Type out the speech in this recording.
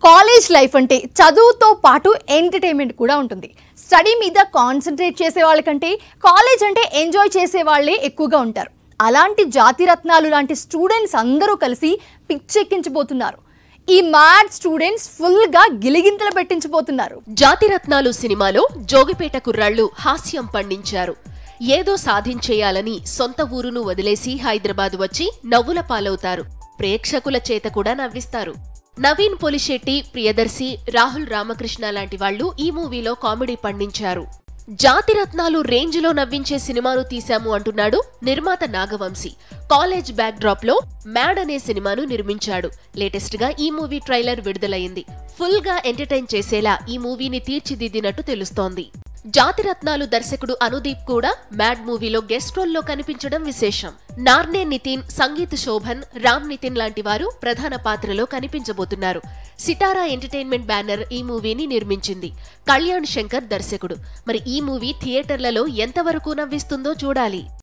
college life అంటే చదువుతో పాటు ఎంటర్టైన్మెంట్ కూడా ఉంటుంది స్టడీ మీద కాన్సన్ట్రేట్ చేసే వాళ్ళకంటే కాలేజ్ అంటే ఎంజాయ్ చేసే వాళ్ళే ఎక్కువగా ఉంటారు అలాంటి జాతి రత్నాలు లాంటి స్టూడెంట్స్ అందరూ కలిసి పిచ్చెక్కించబోతున్నారు ఈ మ్యాడ్ స్టూడెంట్స్ ఫుల్గా గిలిగింతలు పెట్టించబోతున్నారు జాతిరత్నాలు సినిమాలో జోగిపేట కుర్రాళ్లు హాస్యం పండించారు ఏదో సాధించేయాలని సొంత ఊరును వదిలేసి హైదరాబాద్ వచ్చి నవ్వుల పాలవుతారు ప్రేక్షకుల చేత కూడా నవ్విస్తారు నవీన్ పొలిశెట్టి ప్రియదర్శి రాహుల్ రామకృష్ణ లాంటి వాళ్ళు ఈ మూవీలో కామెడీ పండించారు జాతిరత్నాలు రేంజ్లో నవ్వించే సినిమాను తీశాము అంటున్నాడు నిర్మాత నాగవంశీ కాలేజ్ బ్యాక్ డ్రాప్ లో మ్యాడ్ అనే సినిమాను నిర్మించాడు లేటెస్ట్ గా ఈ మూవీ ట్రైలర్ విడుదలైంది ఫుల్ గా ఎంటర్టైన్ చేసేలా ఈ మూవీని తీర్చిదిద్దినట్టు తెలుస్తోంది జాతిరత్నాలు దర్శకుడు అనుదీప్ కూడా మ్యాడ్ మూవీలో గెస్ట్ రోల్లో కనిపించడం విశేషం నార్నే నితిన్ సంగీత్ శోభన్ రామ్ నితిన్ లాంటి వారు ప్రధాన పాత్రలో కనిపించబోతున్నారు సితారా ఎంటర్టైన్మెంట్ బ్యానర్ ఈ మూవీని నిర్మించింది కళ్యాణ్ శంకర్ దర్శకుడు మరి ఈ మూవీ థియేటర్లలో ఎంతవరకు నవ్విస్తుందో చూడాలి